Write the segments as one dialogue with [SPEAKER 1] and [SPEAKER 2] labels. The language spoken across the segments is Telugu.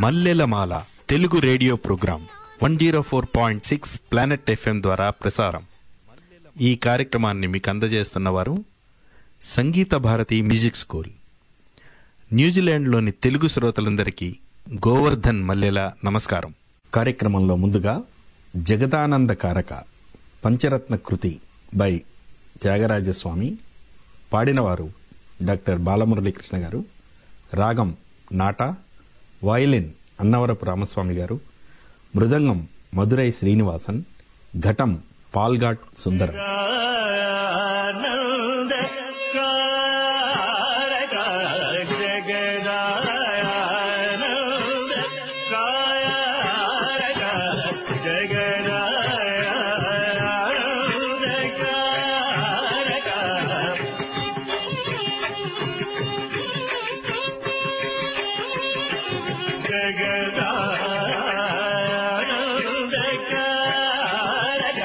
[SPEAKER 1] మల్లెలమాల Telugu radio program one zero four point six planet FM ద్వారా ప్రసారం ఈ కార్యక్రమాన్ని మీకు అందజేస్తున్న వారు సంగీత భారతి మ్యూజిక్ స్కూల్ న్యూజిలాండ్లోని తెలుగు శ్రోతలందరికీ గోవర్ధన్ మల్లెల నమస్కారం కార్యక్రమంలో ముందుగా జగదానంద కారక పంచరత్న కృతి బై త్యాగరాజస్వామి పాడినవారు డాక్టర్ బాలమురళీకృష్ణ గారు రాగం నాట వయలిన్ అన్నవరపు రామస్వామి గారు మృదంగం మధురై శ్రీనివాసన్ ఘటం పాల్ఘాట్ సుందరం
[SPEAKER 2] ఆనంద కారక జగదానంద కారక జగదానంద కారక జగదానంద కారక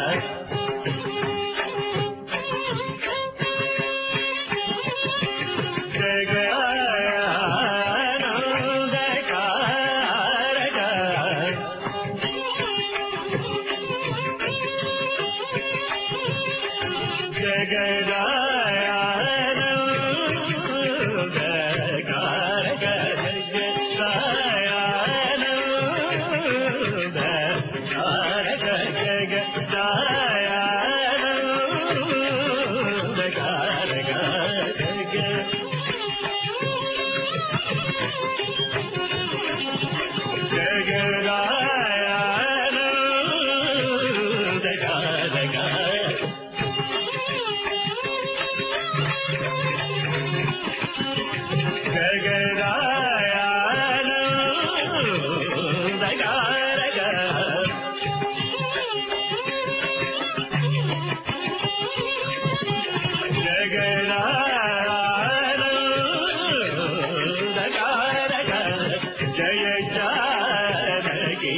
[SPEAKER 2] జయ జానకి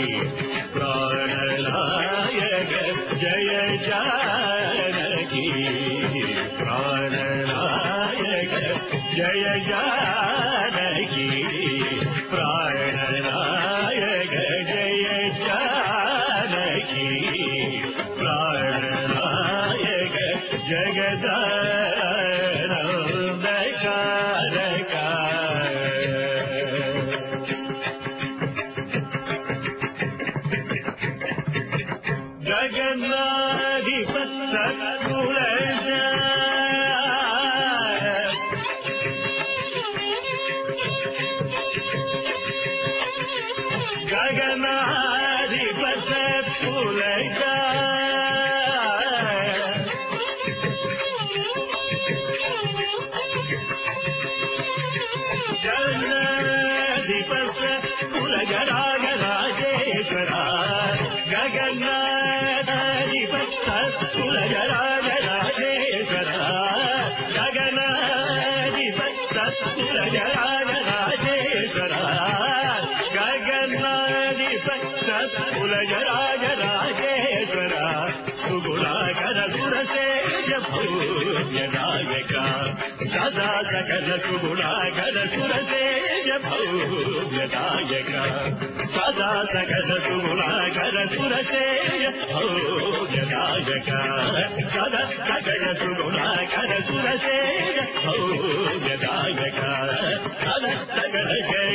[SPEAKER 2] ప్రాణనాయక జయ జానకి ప్రాణనాయక జయ జానకి ప్రాణనాయక జయ జానకి ప్రాణనాయక జగదానందకారక జగన్నాధిపత కులజ గగనాధిపత కులజ జగన్నాధిపత కులగరాగ రాజేశ్వర గగనాధిపత కులగరాగ రాజేశ్వర గగనాధిపత కులగరాగ రాజేశ్వర గగనాధిపత కులగరాగ రాజేశ్వర సుగుణాకర సురసేజ భూమ్యనాయక సదా సకల సుగుణాకర సురసేజ భౌమ్యనాయక సదా సకల సుగుణాకర సురసేజ భౌమ్యనాయక సదా సకల సుగుణాకర సురసేజ భౌమ్యనాయక సదా సకల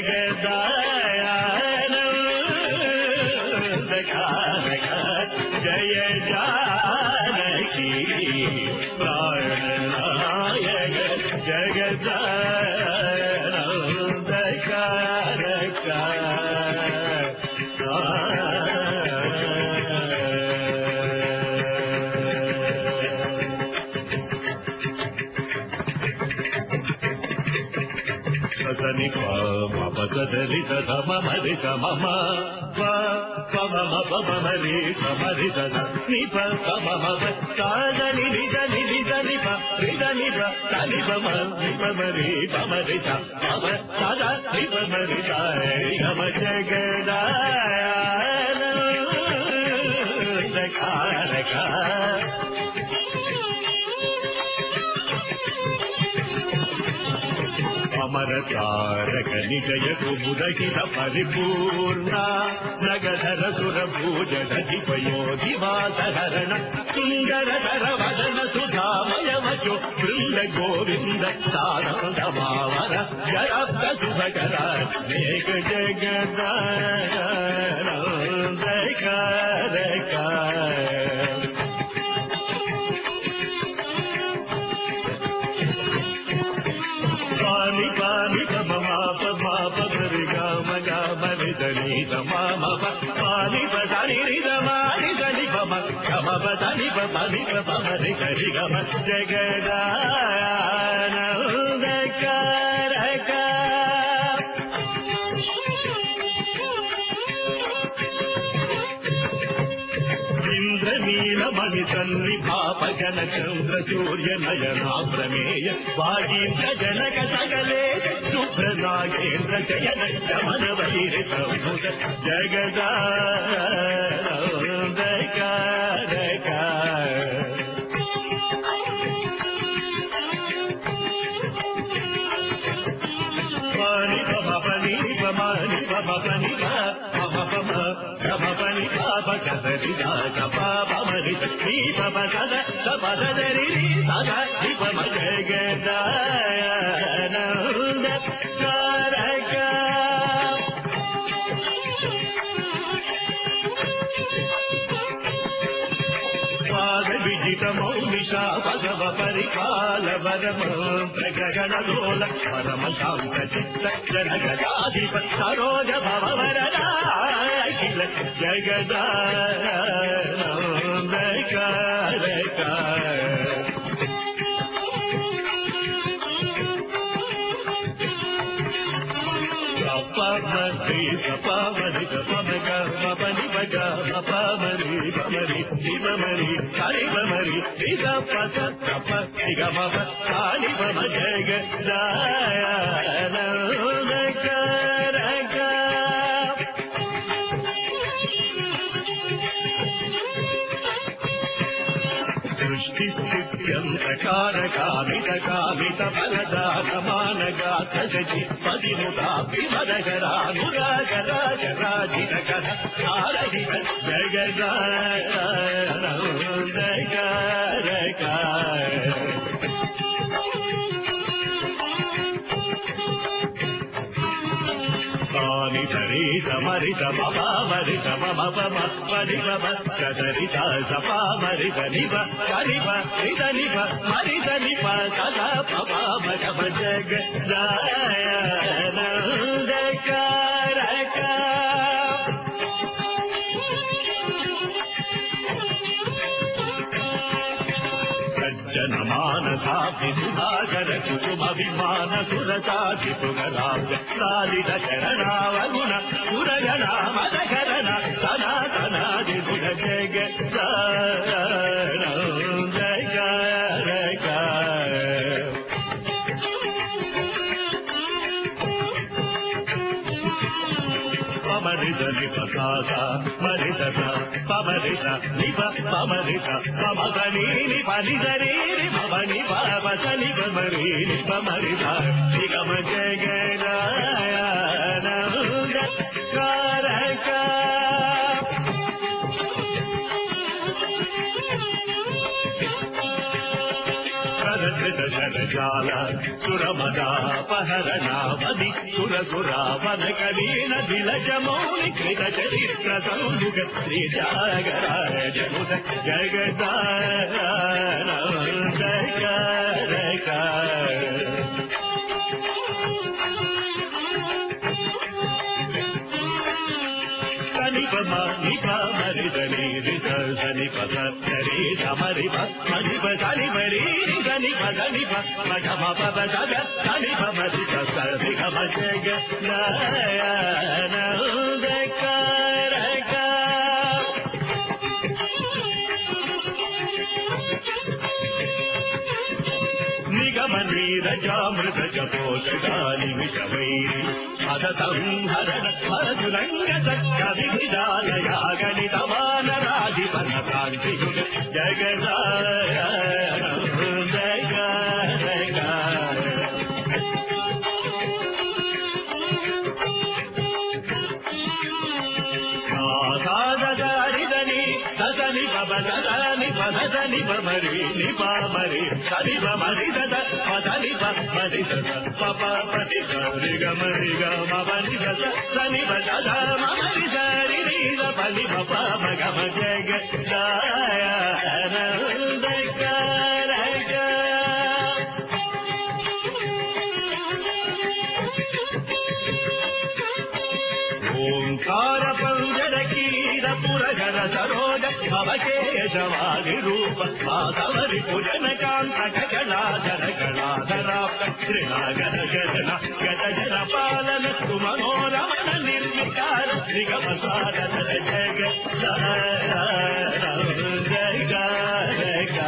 [SPEAKER 2] జగదాయక జయ జానకి ప్రాణనాయక సని పమరి మమరి మమ పమ పమరి సమరి నిప పమ సాదని నిజ నిజ నిప నిజ నిప సని పమ నిప మరి పమరి పమ సదా నిప మరి గమ జగదారక అమర అమరతారక నిజయకు ముదగిత పరిపూర్ణ నగధర సుర భూజధిపయోగి వాసహరణ సుందర ధర వదన సుధామయ వచో బృంద గోవింద సానంద మావర జరబ్ద శుభకర మేఘ జగదారక పాని పాని పమ మాప మాప గరి గామ గామ నిదని మామ పాని పదని నిద మాని దని పమ గమ పదని పని పమ రి గరి గమ జగదానందకారక ఇంద్రనీలమణి సన్ని పాప జన చంద్ర సూర్య నయనా ప్రమేయ వాగీంద్ర జనక సగలే శుభ్ర నాగేంద్ర జయన చమన వైరిత జగదారక పని పమ పని పమని పమ పని పమ పమ గమ పని పాప కదరి దాక పాప మరి నీ పమ కద సపద దరి సద ని పమ జగదానంద కారక పాద విజిత మౌనిషా భగవ పరిపాల వరమ ప్రగణ లోల పరమ శాంత చిత్త జనగదాధిప సరోజ భవ వరదాఖిల జగదానందకారక పమరి పమరి పమగ పని పగ పమరి పమరి శివమరి హరి పమరి నిజ పద తప నిగమ కాని పమ జగ దాయనక సృష్టి స్థిత్యంతకారకామిత కామిత ఫలదానమానగాత శశి పదిముఖాభిమదగరానురాగరాజరాజితకర తారహిత జగదారక పాని సరిత మరిత మరిత మమ పమ పరి పమ కదరిత సపా మరిత నివ కరివ రిత నివ మరిత నివ సదా పమ మగమ జగ దాయనందకారక సజ్జన మానసాభి సుధాకర కుసుమ విమాన సురసాచి సుగరాభ్య సాలిత చరణావగుణ సురగణ మదకరణ సనాతనాది గుణ జగ జగ పమరిత నిపసాద మరిత పమరిత నిప పమరిత పమగని నిపనిదరి నిపమని పవసని పమరి నిపమరిత నిగమ జగదాయనంద కారక కరకృత శరజాల సురమదాపహరణావధి సురసురావన కవీన విలజమౌని కృత చరిత్ర సౌలుగ శ్రీ జాగరాయ జనుద జగదానందకారక నిప నిప మరిద నిరిత సనిప సరి సమరిప మనిప సని మరి సనిప సనిప మగమ పద సద సనిప మరిత సరి గమ జగ నాయనందకారక నిగమ నీరజామృత జపోషగాని విషవైరి అదతం హరణ హరదులంగ సత్య విధాలయా గణితమాన రాధిపన కాంతి జగదాయ జగ దని పద దని మరి ని పా మరి సరి ప మరి దద పద ని ప మరి దద ప ప పటి సరి గ మరి గ మ పని దద సని ప దద మ మరి సరి ని ద పని ప ప మ గ మ జ గ దాయ ఆనంద కారక ఓంకార పంజర కీర పురగర సరోజ భవకేశవాది రూప మాధవరి పుజన కాంత గజలాధర గలాధరాప్త త్రినాగర గజన గజ జన పాలన సుమనోరమణ నిర్వికార నిగమ సాధన జగ జగ జగ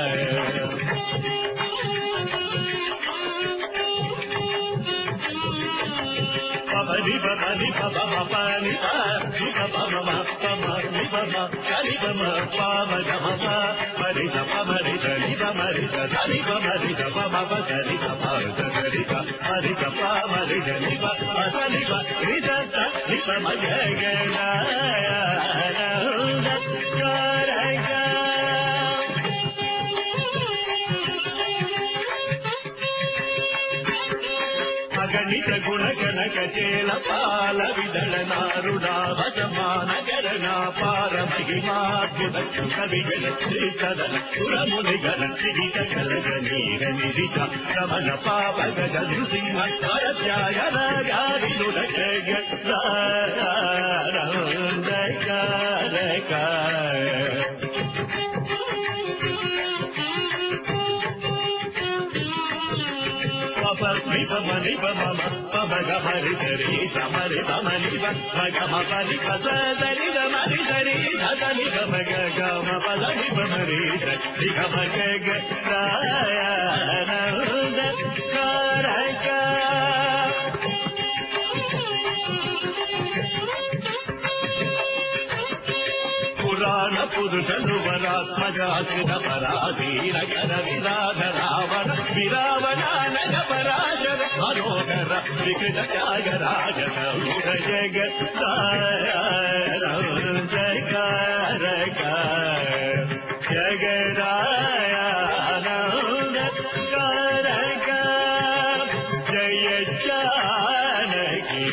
[SPEAKER 2] పని పని పమ పని పని పమ పమ ని పమ కని పమ పమ గమ మరి పమ మరి ధని మరి ధని మరి పమ పని పమ ధని మరి పమ మరి ధని పని రి ధ ని పమ గగన అగణిత గుణ గణక చేల పాల విదళ నారుడావసమాన గరణ పార మహిమాద్భుత కవిగల శ్రీ సదన సురముని గల శ్రీత కలగ నీర నిరిత రమణ పాప గజ నృసింహ పరత్యాయన గారినుడ పని పమని పమమ పమగ మరి సరి సమరి పమని పగమ పని పద సరి గమరి సరి ధని గమగ గమ పదని పమరి సరి గమగ గాయనంద కారక పురాణ పురుషను వరాత్మజాశ్రిత పరాధీర కర విరాధ రావణ విరావణానగ పరాశర మనోహర వికృత త్యాగరాజ జగ జగరక జగరాయ కారక జయ జానకి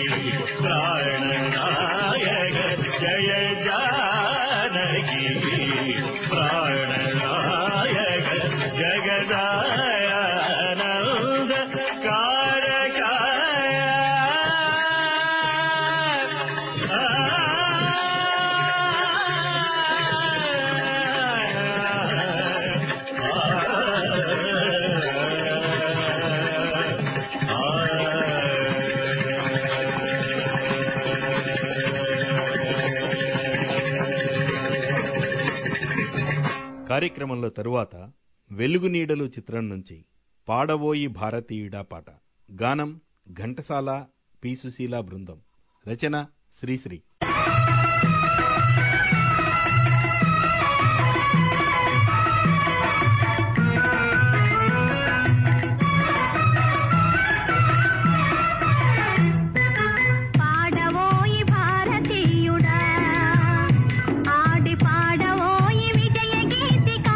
[SPEAKER 2] ప్రాణనాయక జయ జానకి ప్రాణనాయక జగదాయానంద కారకాయ
[SPEAKER 1] కార్యక్రమంలో తరువాత వెలుగు నీడలు చిత్రం నుంచి పాడబోయి భారతీయుడా పాట గానం ఘంటసాల పి సుశీల బృందం రచన శ్రీశ్రీ
[SPEAKER 3] పాడవోయి భారతీయుడా ఆడి పాడవోయి విజయ గీతిక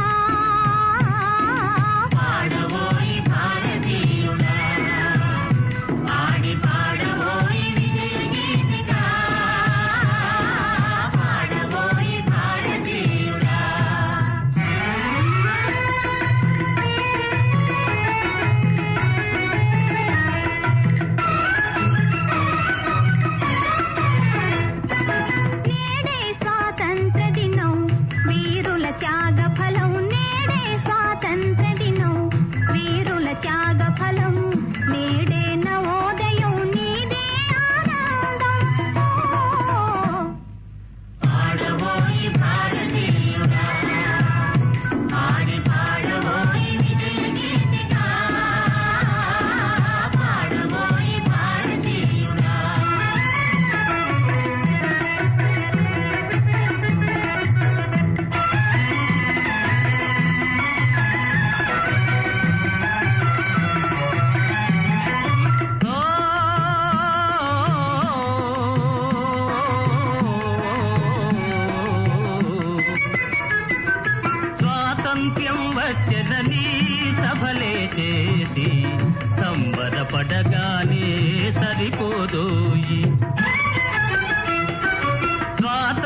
[SPEAKER 3] పాడవోయి భారతీయుడా ఆడి పాడవోయి విజయ గీతిక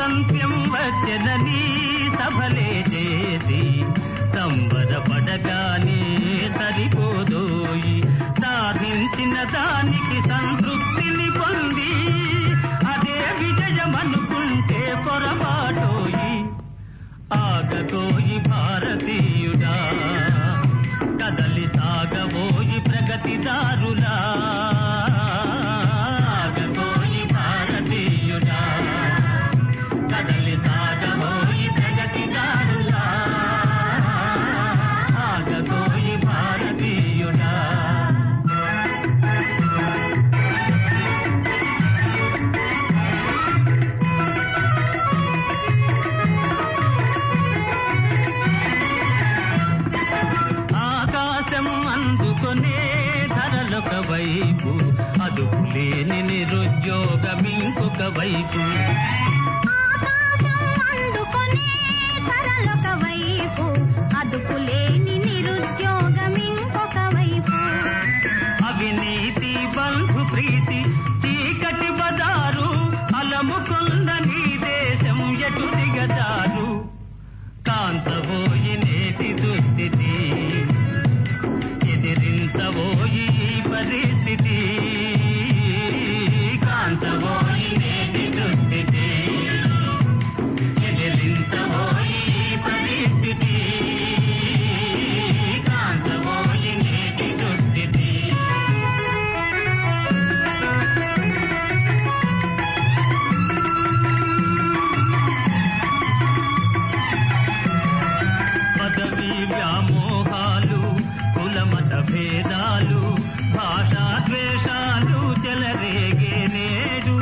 [SPEAKER 4] స్వాతంత్ర్యం వచ్చనని సభలే చేసి సంబరపడగానే సరిపోదోయి సాధించిన దానికి సంతృప్తిని పొంది అదే విజయమనుకుంటే పొరపాటోయి ఆగబోయి భారతీయుడా కదలి సాగబోయి ప్రగతిదారులా ఆగబోయి భారతీయుడా కదలి సాగబోయి ప్రగతిదారులా ఆగబోయి భారతీయుడా ఆకాశం అందుకొనే ధరలొక వైపు అదుపు లేని నిరుద్యోగం ఇంకొక వైపు
[SPEAKER 3] ఆకాశం అందుకొనే ధరలొక వైపు అదుపు లేని నిరుద్యోగం ఇంకొక వైపు
[SPEAKER 4] అవినీతి బంధు ప్రీతి చీకటి బజారు అలముకుంద నీ దేశం ఎటు దిగజారు కాంతబోయి నేటి దుస్థితి ఎదిరించబోయి ఈ పరిస్థితి కాంతబోయి నేటి దుస్థితి ఎదిరించబోయి ఈ పరిస్థితి కాంతబోయి నేటి దుస్థితి పదవి వ్యామోహాలు కులమత భేదాలు భాషా ద్వేషాలు చెలరేగే నేడు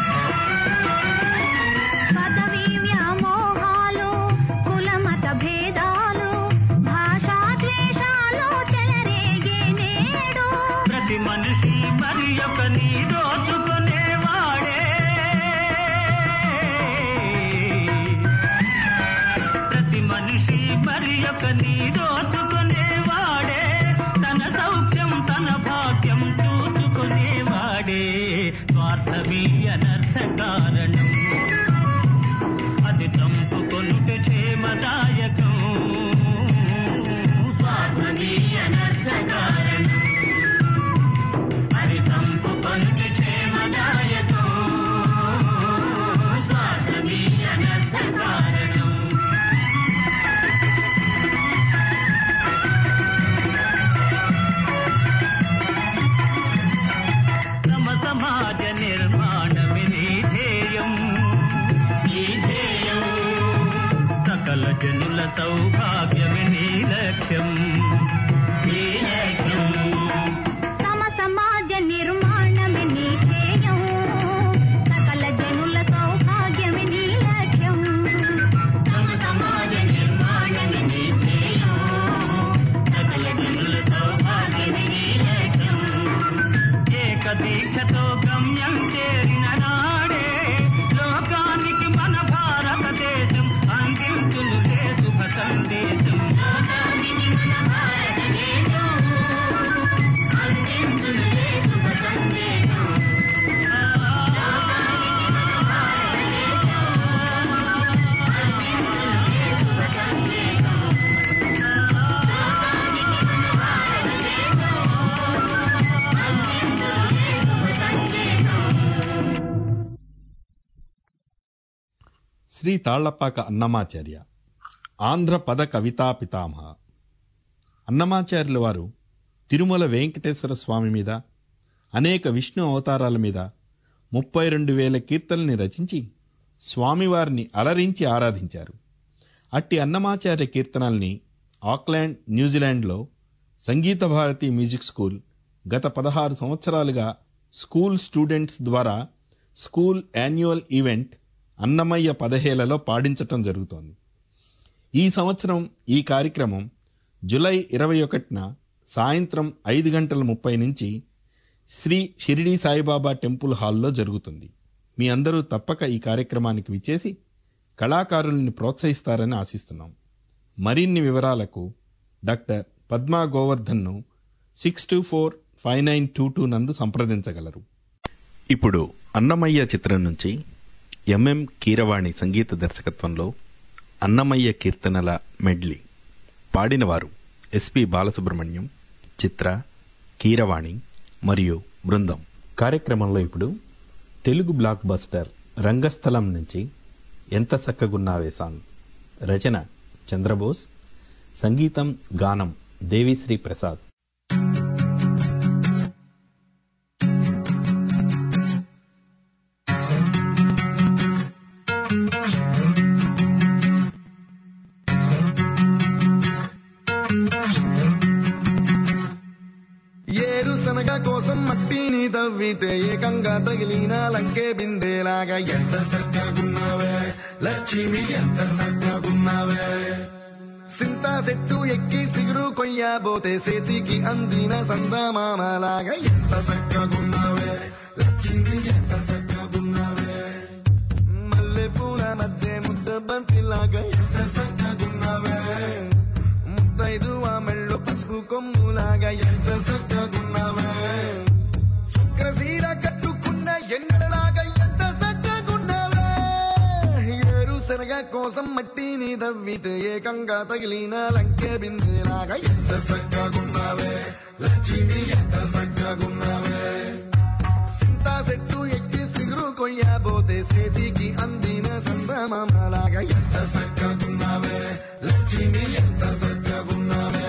[SPEAKER 3] పదవి వ్యామోహాలు కులమత భేదాలు భాషా ద్వేషాలు చెలరేగే నేడు
[SPEAKER 4] ప్రతి మనిషి మరి ఒకని దోచుకునేవాడే ప్రతి మనిషి మరి ఒకని దోచుకునేవాడే తన సౌఖ్యం తన భాగ్యం చూసుకునేవాడే స్వార్థమీ అనర్థ కారణం అది చంపుకొనుట క్షేమదాయకం స్వార్థమీ అనర్థ కారణం అది చంపుకొనుట క్షేమదాయకం స్వార్థమీ అనర్థ కారణం తమ సమాజ నిర్మాణమే నీ ధ్యేయం ఈ ధ్యేయం సకల జనుల సౌభాగ్యమే నీ లక్ష్యం ఈ లక్ష్యం
[SPEAKER 3] తమ సమాజ నిర్మాణమే నీ ధ్యేయం సకల జనుల సౌభాగ్యమే నీ లక్ష్యం
[SPEAKER 4] తమ సమాజ నిర్మాణమే నీ ధ్యేయం సకల జనుల సౌభాగ్యమే నీ లక్ష్యం ఏక దీక్షతో గమ్యం చేరిన నాడే లోకానికి మన భారతదేశం అందించునులే శుభ సందేశం లోకానికి మన భారతదేశం అందించునులే శుభ సందేశం
[SPEAKER 1] శ్రీ తాళ్లపాక అన్నమాచార్య ఆంధ్ర పద కవితా పితామహ అన్నమాచార్యుల వారు తిరుమల వెంకటేశ్వర స్వామి మీద అనేక విష్ణు అవతారాల మీద ముప్పై రెండు వేల కీర్తనల్ని రచించి స్వామివారిని అలరించి ఆరాధించారు అట్టి అన్నమాచార్య కీర్తనల్ని ఆక్లాండ్ న్యూజిలాండ్లో సంగీత భారతి మ్యూజిక్ స్కూల్ గత పదహారు సంవత్సరాలుగా స్కూల్ స్టూడెంట్స్ ద్వారా స్కూల్ యాన్యువల్ ఈవెంట్ అన్నమయ్య పదహేలలో పాడించటం జరుగుతోంది ఈ సంవత్సరం ఈ కార్యక్రమం జులై ఇరవై ఒకటిన సాయంత్రం ఐదు గంటల ముప్పై నుంచి శ్రీ షిరిడి సాయిబాబా టెంపుల్ హాల్లో జరుగుతుంది మీ అందరూ తప్పక ఈ కార్యక్రమానికి విచ్చేసి కళాకారుల్ని ప్రోత్సహిస్తారని ఆశిస్తున్నాం మరిన్ని వివరాలకు డాక్టర్ పద్మా గోవర్ధన్ను six two four five nine two two నందు సంప్రదించగలరు ఇప్పుడు అన్నమయ్య చిత్రం నుంచి ఎంఎం కీరవాణి సంగీత దర్శకత్వంలో అన్నమయ్య కీర్తనల మెడ్లీ పాడినవారు ఎస్పి బాలసుబ్రహ్మణ్యం చిత్ర కీరవాణి మరియు బృందం కార్యక్రమంలో ఇప్పుడు తెలుగు బ్లాక్ బస్టర్ రంగస్థలం నుంచి ఎంత చక్కగున్నావే సాంగ్ రచన చంద్రబోస్ సంగీతం గానం దేవిశ్రీ ప్రసాద్
[SPEAKER 5] ఏరుశనగ కోసం మట్టిని తవ్వితే ఏకంగా తగిలిన లంకే బిందేలాగా ఎంత సక్కగున్నావే లక్ష్మి ఎంత సక్కగున్నావే సింతా చెట్టు ఎక్కి సిగురు కొయ్యబోతే చేతికి అందిన సందమామలాగా ఎంత సక్కగున్నావే లక్ష్మి ఎంత సక్కగున్నావే మల్లె పూల మధ్య ముద్ద బంతిలాగా ఎంత సక్కగున్నావే ముద్దైదు ఆ మెళ్ళు పసుపు కొమ్ములాగా ఎంత సక్కగున్నావే శుక్రసీర కట్టుకున్న ఎన్నెలలాగా ఎంత సక్కగున్నావే ఏరు శనగ కోసం మట్టిని దవ్వితే ఏకంగా తగిలిన లంకె బిందెలాగా ఎంత సక్కగున్నావే లక్ష్మి ఎంత సక్కగున్నావే సింతా చెట్టు ఎక్కి సిగురు కొయ్యబోతే చేతికి అందిన సందమామలాగా ఎంత సక్కగున్నావే లక్ష్మి ఎంత సక్కగున్నావే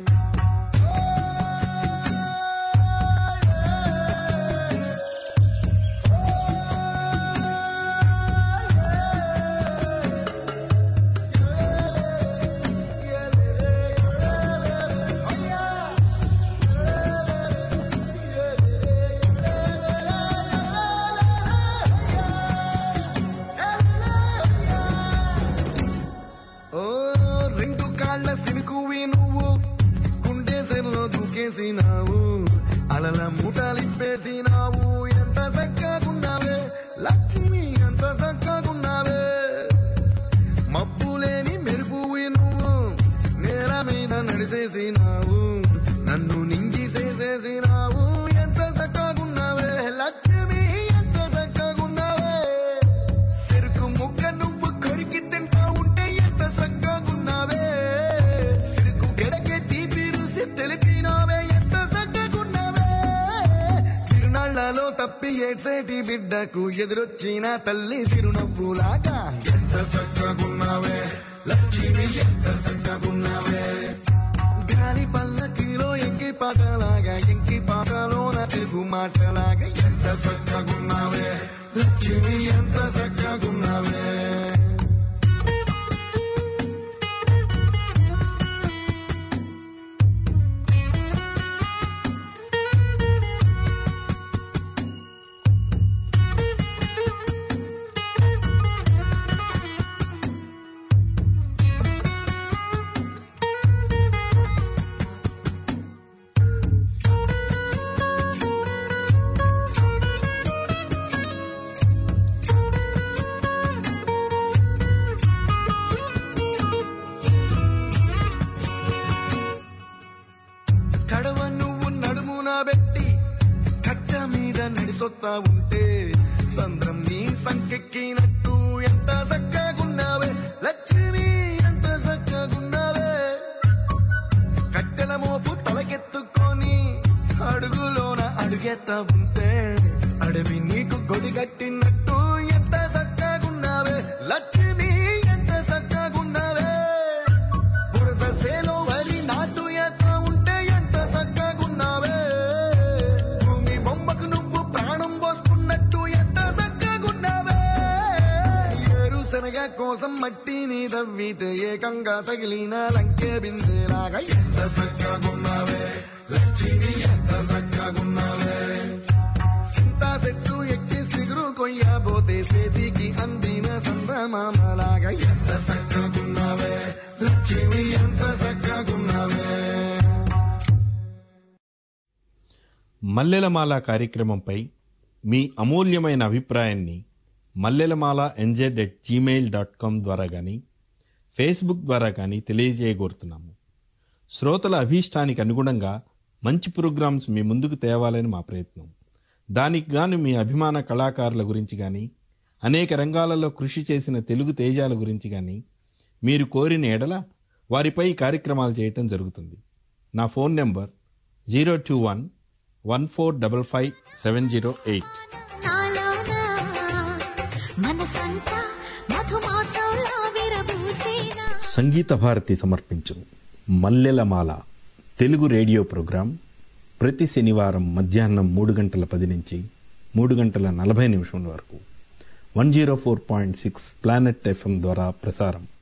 [SPEAKER 5] ఓ రెండు కాళ్ళ సినుకువి నువ్వు గుండెసెల్లో దూకేసినావు అలల ముఠలిప్పేసినావు ఎంత చక్కగున్నావే లక్ష్మి ఎంత చక్కగున్నావే మబ్బులేని మెరుపువి నువ్వు నేల మీద నడిచేసినావు నన్ను నింగిసేసేసినావు ఎంత చక్కగున్నావే లక్ష్మి ఎంత చక్కగున్నావే చెరుకు ముక్క నువ్వు కొరికి తింటా ఉంటే ఎంత చక్కగున్నావే సిరుకు గెడకే తీపి రుసి తెలిపినావే ఎంత చక్కగున్నావే చిరునాళ్లలో తప్పి ఏడ్సేటి బిడ్డకు ఎదురొచ్చిన తల్లి చిరునవ్వులాగా ఎంత చక్కగున్నావే లక్ష్మి ఎంత చక్కగున్నావే గాలి పల్లకిలో ఎంకి పాటలాగా ఎంకి పాటలోన తెలుగు మాటలాగా ఎంత చక్కగున్నావే లక్ష్మి ఎంత చక్కగున్నావే కడవ నువ్వు నడుమున పెట్టి కట్ట మీద నడిసొత్తా ఉంటే సంద్రం నీ సంకెక్కినట్టు ఎంత చక్కగున్నావే లక్ష్మి ఎంత చక్కగున్నావే కట్టెల మోపు తలకెత్తుకొని అడుగులోన అడుగెత్తా ఉంటే అడవి నీకు గొడిగట్టినట్టు ఎంత చక్కగున్నావే లక్ష్మి ఎంత చక్కగున్నావే బురద సేలో వరి నాటు ఎత్తా ఉంటే ఎంత చక్కగున్నావే భూమి బొమ్మకు నువ్వు ప్రాణం పోసుకున్నట్టు ఎంత చక్కగున్నావే ఏరు శనగ కోసం మట్టిని తవ్వితే ఏకంగా తగిలిన లంకే బిందెలాగా ఎంత చక్కగున్నావే లక్ష్మి ఎంత చక్కగున్నావే సింతా చెట్టు ఎక్కి సిగురు కొయ్యబోతే చేతికి అందిన సందమామలాగా ఎంత చక్కగున్నావే లక్ష్మి ఎంత చక్కగున్నావే
[SPEAKER 1] మల్లెలమాల కార్యక్రమంపై మీ అమూల్యమైన అభిప్రాయాన్ని Mallelamala N Z at Gmail dot com ద్వారా కానీ ఫేస్బుక్ ద్వారా కానీ తెలియజేయగోరుతున్నాము శ్రోతల అభీష్టానికి అనుగుణంగా మంచి ప్రోగ్రామ్స్ మీ ముందుకు తేవాలని మా ప్రయత్నం దానికి గాను మీ అభిమాన కళాకారుల గురించి కానీ అనేక రంగాలలో కృషి చేసిన తెలుగు తేజాల గురించి కానీ మీరు కోరిన ఎడల వారిపై కార్యక్రమాలు చేయటం జరుగుతుంది నా phone number zero two one one four double five seven zero eight
[SPEAKER 4] నాలోనా మనసంతా మధుమాసంలా విరబూసేనా
[SPEAKER 1] సంగీత భారతి సమర్పించు మల్లెలమాల తెలుగు రేడియో ప్రోగ్రాం ప్రతి శనివారం మధ్యాహ్నం మూడు గంటల పది నుంచి మూడు గంటల నలభై నిమిషముల వరకు one zero four point six planet FM ద్వారా ప్రసారం